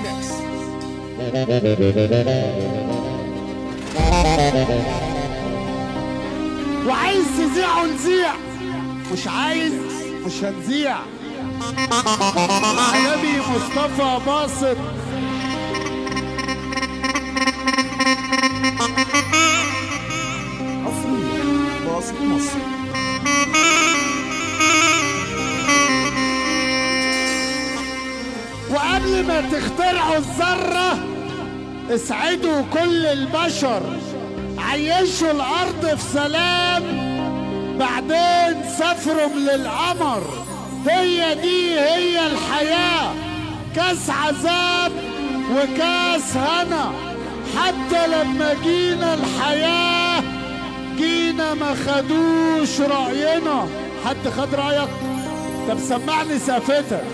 ريمكس وعايز تذيع ونذيع مش عايز مش هنذيع عالمي مصطفى باسط حصريا باسط مصر وقبل ما تخترعوا الذرة اسعدوا كل البشر عيشوا الأرض في سلام بعدين سافروا للقمر هي دي هي الحياة كاس عذاب وكاس هنا حتى لما جينا الحياة جينا ما خدوش رأينا حد خد رأيك طب سمعني سافتك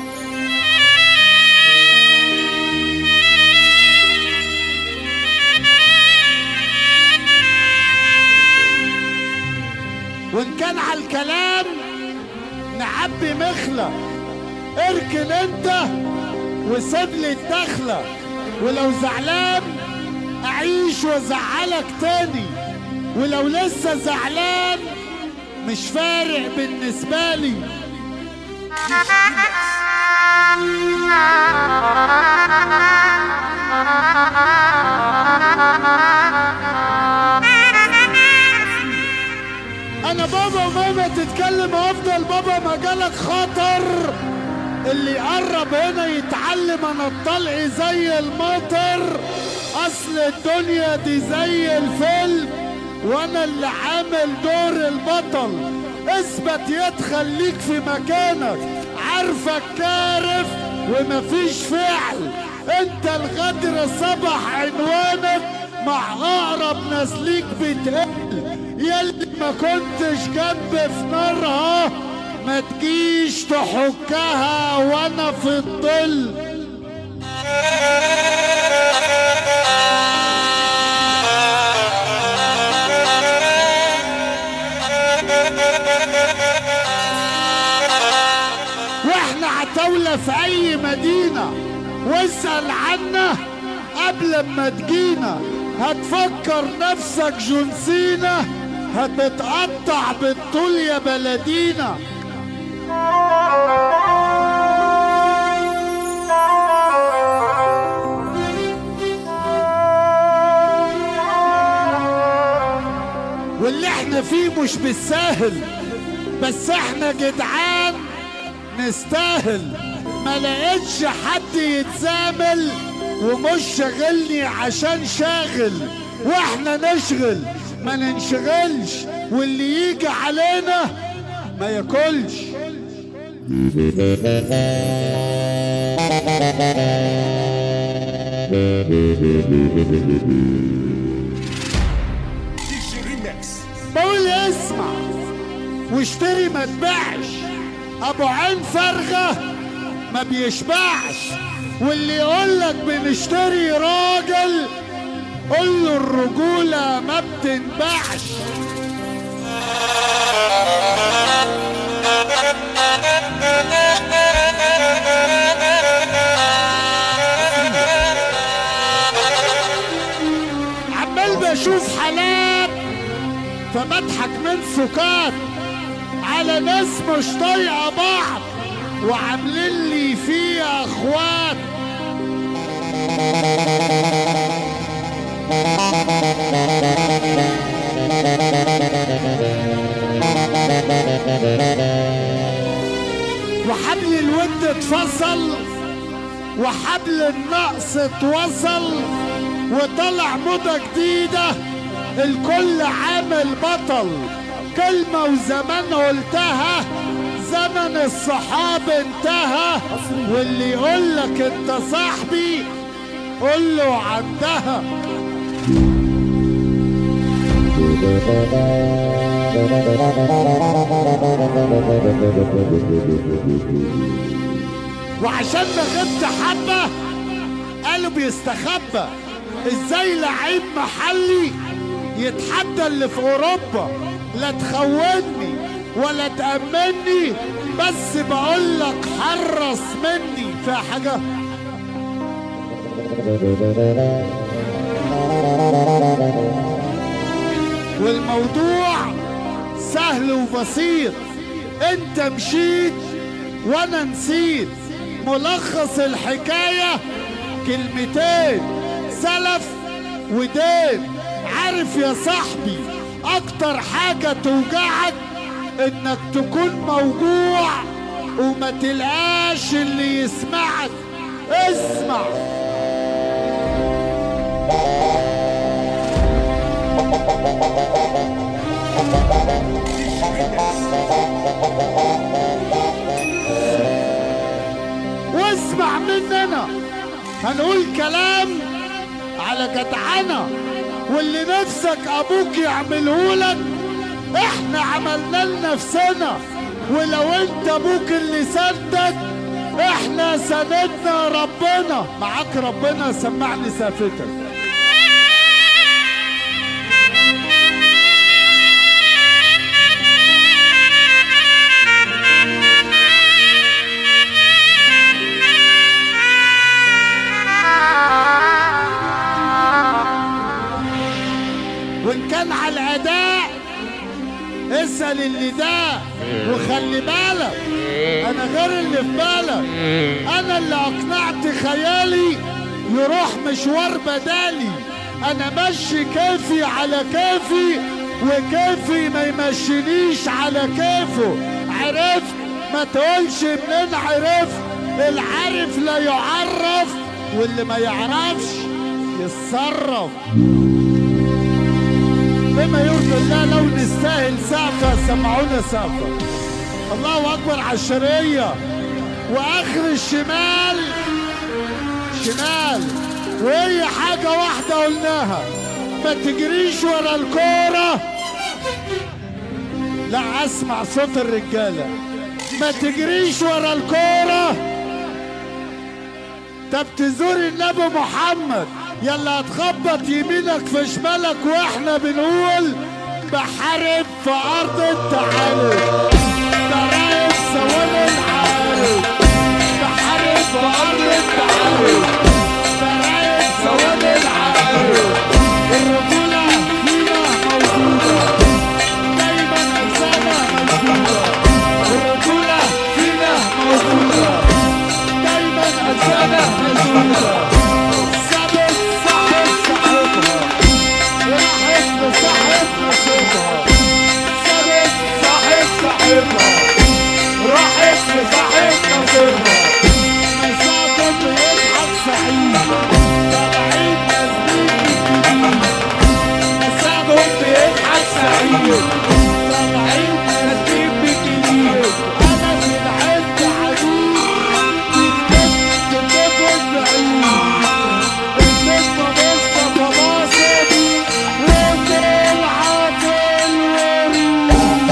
وان كان على الكلام نعبي مخلة اركن انت وسيب لي الدخلة ولو زعلان اعيش وازعلك تاني ولو لسه زعلان مش فارق بالنسبة لي انا بابا وماما تتكلم افضل بابا ما جالك خطر اللي يقرب هنا يتعلم انا الطلق زي المطر اصل الدنيا دي زي الفيلم وانا اللي عامل دور البطل اثبت يد خليك في مكانك عارفك كارف ومفيش فعل انت الغدر صبح عنوانك مع اقرب ناس ليك بتقل يلي ما كنتش جنب في نارها ما تجيش تحكها وانا في الظل واحنا عتاولة في اي مدينة واسأل عنا قبل ما تجينا هتفكر نفسك جون سينا هتتقطع بالطول يا بلدينا واللي احنا فيه مش بالساهل بس احنا جدعان نستاهل ما لقيتش حد يتزامل ومش شاغلني عشان شاغل واحنا نشغل ما ننشغلش واللي يجي علينا ما ياكلش دي جي ريمكس بقول اسمع واشتري ما تبيعش ابو عين فارغه ما بيشبعش واللي يقولك بنشتري راجل قول له الرجوله ما بتنباعش عمال بشوف حالات فبضحك من سكات على ناس مش طايقه بعض وعاملين لي فيها اخوات وحبل الود اتفصل وحبل النقص اتوصل وطلع موضة جديدة الكل عامل بطل كلمة وزمان قلتها زمن الصحاب انتهى واللي يقولك انت صاحبي قول له عندها وعشان ما غبت حبة قالوا بيستخبى ازاي لعيب محلي يتحدى اللي في اوروبا لا تخوني ولا تأمني بس بقولك حرص مني في حاجة والموضوع سهل وبسيط انت مشيت وانا نسيت ملخص الحكاية كلمتين سلف ودين عارف يا صاحبي اكتر حاجة توجعك انك تكون موجوع وما تلقاش اللي يسمعك اسمع واسمع مننا هنقول كلام على جدعنة واللي نفسك ابوك يعمله لك احنا عملنا لنفسنا ولو انت ابوك اللي سندك احنا سندنا ربنا معاك ربنا سمعني سافتك وان كان على الاداء اسال اللي ده وخلي بالك انا غير اللي في بالك انا اللي اقنعت خيالي يروح مشوار بدالي انا ماشي كيفي على كيفي وكيفي ما يمشينيش على كيفه عرفت ما تقولش منين عرفت العارف لا يعرف واللي ما يعرفش يتصرف بما يرضي الله لو نستاهل سقفة سمعونا سقفة الله أكبر على الشرقية وآخر الشمال شمال وهي حاجة واحدة قلناها ما تجريش ورا الكورة لا أسمع صوت الرجالة ما تجريش ورا الكورة طب تزور النبي محمد يلا هتخبط يمينك في شمالك واحنا بنقول بحارب في ارض التعارف ضرايب سواد العارف بحارب في ارض التعارف ضرايب سواد العارف الرجولة فينا موجودة دايما أجسامها مشدودة الرجولة فينا موجودة دايما أجسامها مشدودة سابت صاحب صاحبها راحت لصاحب نصيبها سابت صاحب صاحبها راحت لصاحب نصيبها مسافر بيضحك سعيد طالعين نازلين مسافر بيضحك سعيد طالعين نازلين بجديد انا في العد عديد كنت كنت بعيد النجمة مصطفى باصر وطلعت الورود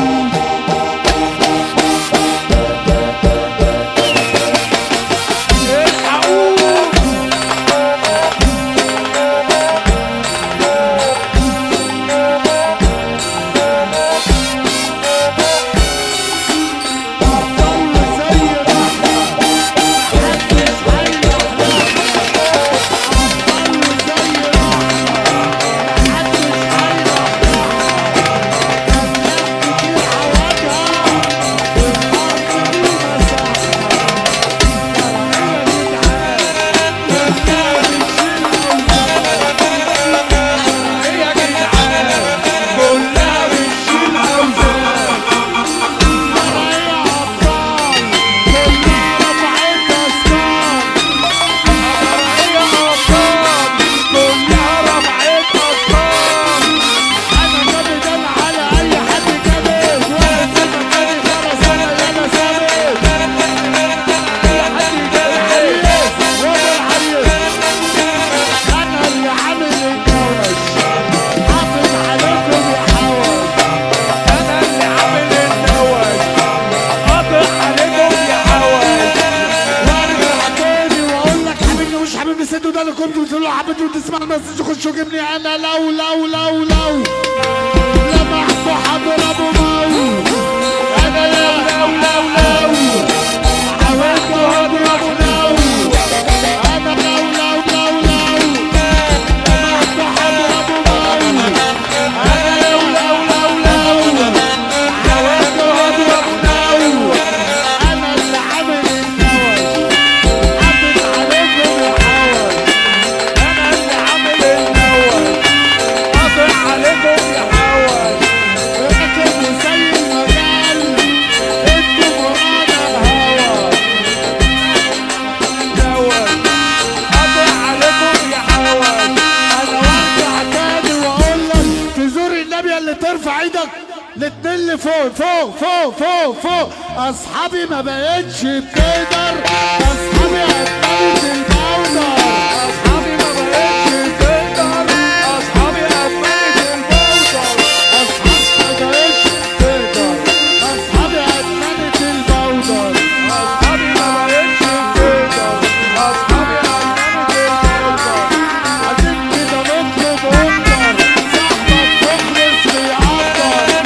سدوا ده اللي كنتوا تقولوا حبيتوا تسمع المسج خشوا جبني انا لو لو لو لو لمحت حضر ابو مو انا لو لو لو لو حاولت اضرب لو انا لو لو لو لو تاني فوق فوق فوق فوق فوق اصحابي ما بقتش بتقدر اصحابي قتلت البودر اصحابي ما بقتش تقدر اصحابي قفلت البوصل اصحابي ما بقتش بتقدر اصحابي قتلت البودر اصحابي ما بقتش تقدر اصحابي قفلت البوصل عايزين كده نطلب اوردر صاحبك مخلص بيعبر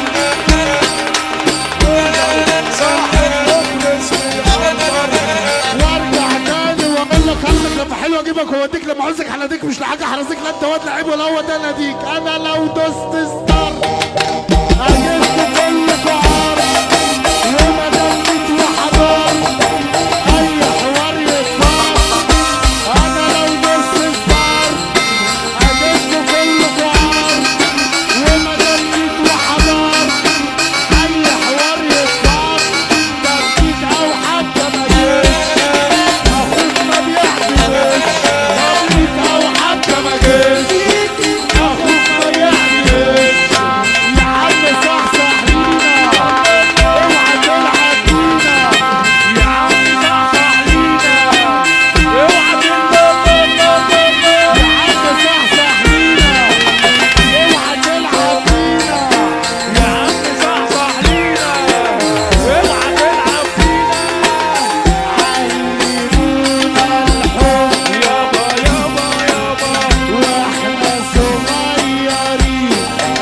صاحب مخلص بيقدر وارجع تاني واقول لك هلك لما حلو اجيبك واوديك لما عاوزك حلاديك مش لحاجه حرازيك لا انت واد لعيب ولا هو ده ناديك انا لو دوست ستار هجيبكوا كلكوا عار وما دمت وحضار اي حوار يتفار انا لو دوست ستار هجيبكوا كلكوا عار وما دمت وحضار اي حوار يتفار تركيك او حتى ما جيش اخوك ما بيحبش ربيك او حتى ما جيش اخوك ما بيحبش يا عم صحصح لينا اوعى تلعب بينا يا عم صحصح لينا اوعى تلعب يا عم صحصح لينا اوعى تلعب بينا يا عم صحصح لينا اوعى تلعب فينا علمونا الحب يابا يابا يابا واحنا صغيرين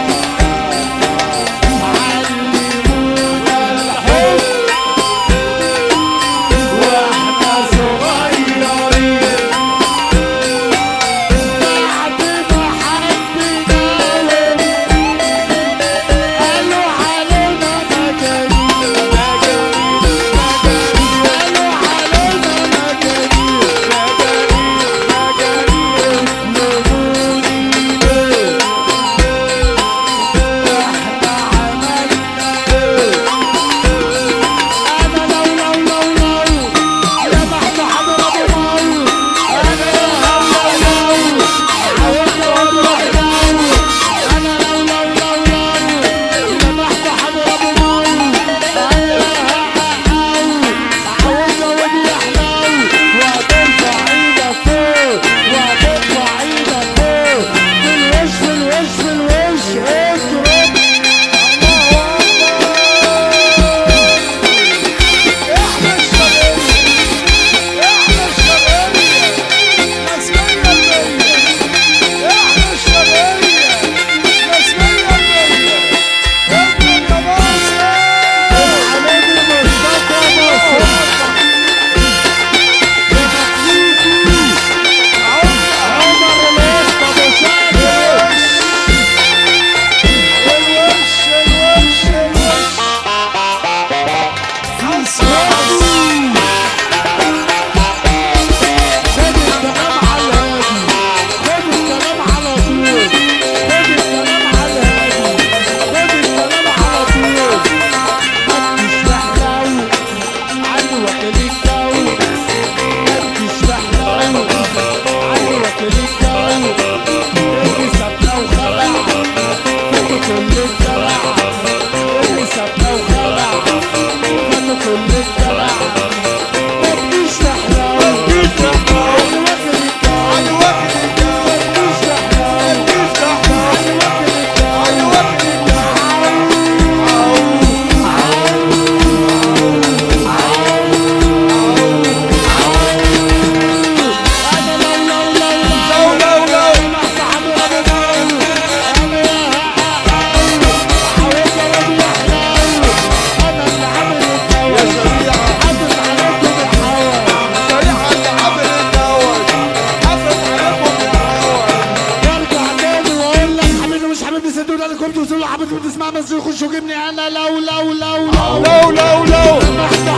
علمونا الحب واحنا صغيرين بعد ما حبيناهم قالوا علينا مجانين قالوا علينا مجانين احنا الشرقية احنا الشرقية اسمية المية احنا الشرقية اسمية المية ابن يا مصر الوش الوش الوش خد الكلام على الهادي خد الكلام على طول خد الكلام على الهادي خد الكلام على طول محدش يحلو عني وكيل الجو محدش يحلو عني وكيل الجو اللي سابنا وخلع فاتوا كل الدلع اللي سابنا وخلع فاتوا كل الدلع محدش يحلو عني وكيل الجو على وقت الجو محدش يحلو عني وكيل الجو على وقت الجو انا لو لو لو لو لو لو لمحت حضرة بموت انا عاوز اودي احلام انا اللي عامل يا الجو شريعة حاطط عليكم الحوا شريعة اللي حامل الدوت حافظ عليكم يا عوض وارجع تاني واقول لك حبيبي مش حبيبي صدقوني انا كنت وصلوا حبيبي تسمع بس يخشوا جبني انا لو لو لو لو لو لو لو لمحت